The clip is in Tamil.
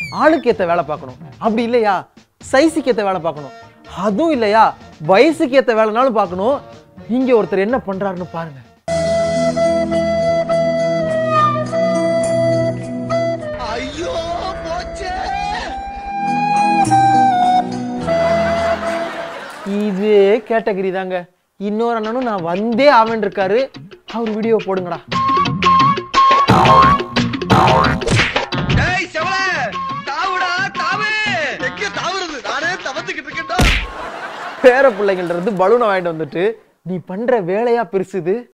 ஆளுக்கு ஏத்த வேலை பார்க்கணும் அப்படி இல்லையா சைஸுக்கு ஏத்த வேலை பார்க்கணும் அதுவும் இல்லையா வயசுக்கு ஏத்த வேலைனாலும் பார்க்கணும் இங்க ஒருத்தர் என்ன பண்றாருன்னு பாருங்க ஐயோ போச்சே இதே கேட்டகரி தாங்க இன்னொரு அண்ணனும் நான் வந்தே ஆவன் இருக்காரு அவர் வீடியோ போடுங்கடா டேய் செவல தாவுடா தாவு எங்க தாவுறது நானே தவத்துக்கிட்டு இருக்கேன்டா பேர பிள்ளைங்கள்ட்ட இருந்து பலூனை வாங்கிட்டு வந்துட்டு நீ பண்ற வேலையா பெருசுது